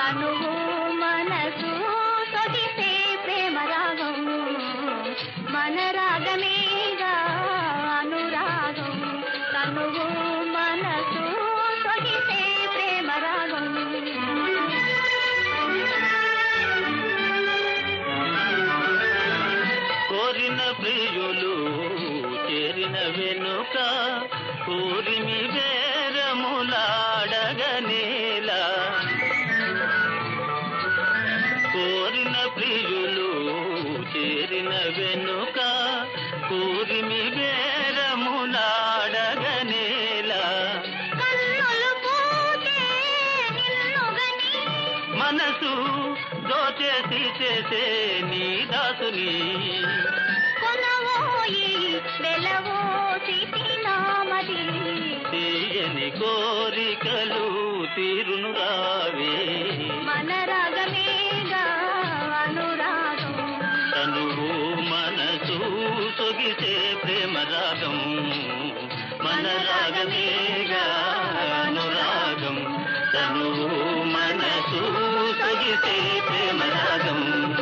తనువు మనసు సొగిసే ప్రేమ రాగం మన రాగమేగా అనురాగం తనువు మనసు సొగిసే ప్రేమ రాగం కోరిన ప్రియులు చేరిన వెనుక కూరిమి బేరములాడగనేలా కోరిన ప్రియులు చేరిన వెనుక కూరిమి బేరములాడగనేలా కన్నులు పూతే నిన్నుగని మనసు దోచేసి చేసే నీ దాసుని కొనవోయి వెలవోసి నామది తీయని కోరికలు తీరును రావే మన రాగమేగా అనురాగం తనువు మనసు సొగిసే ప్రేమ రాగం మన రాగమేగా అనురాగం తనువు మనసు సొగిసే ప్రేమ రాగం